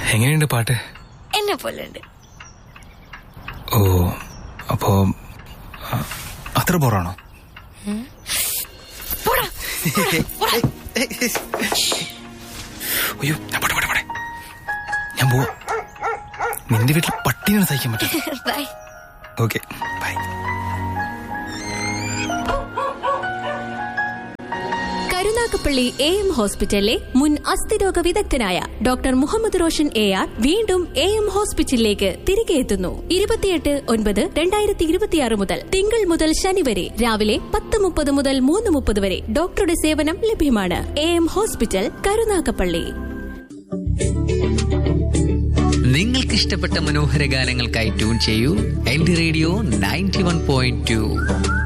എങ്ങനെയുണ്ട് പാട്ട് എന്നെ പോലെ ഉണ്ട് ഓ അപ്പോ ആ, അത്ര ബോറാണോ അയ്യോ ഞാൻ പോട്ടെ പോട്ടെ പോട്ടെ ഞാൻ പോവാ നിന്റെ വീട്ടിൽ പട്ടിയാണ് സഹിക്കാൻ പറ്റും bye okay bye Karunagappally A M ഹോസ്പിറ്റലിലെ മുൻ അസ്ഥിരോഗ വിദഗ്ധനായ doctor Muhammad Roshan A R വീണ്ടും എ എം ഹോസ്പിറ്റലിലേക്ക് തിരികെ എത്തുന്നു ഇരുപത്തിയെട്ട് ഒൻപത് രണ്ടായിരത്തി ഇരുപത്തിയാറ് മുതൽ തിങ്കൾ മുതൽ ശനി വരെ രാവിലെ പത്ത് മുപ്പത് മുതൽ മൂന്ന് മുപ്പത് വരെ ഡോക്ടറുടെ സേവനം ലഭ്യമാണ് എ എം ഹോസ്പിറ്റൽ കരുനാഗപ്പള്ളി നിങ്ങൾക്ക് ഇഷ്ടപ്പെട്ട മനോഹര ഗാനങ്ങൾക്കായി ട്യൂൺ ചെയ്യൂ എന്റെ radio ninety one point to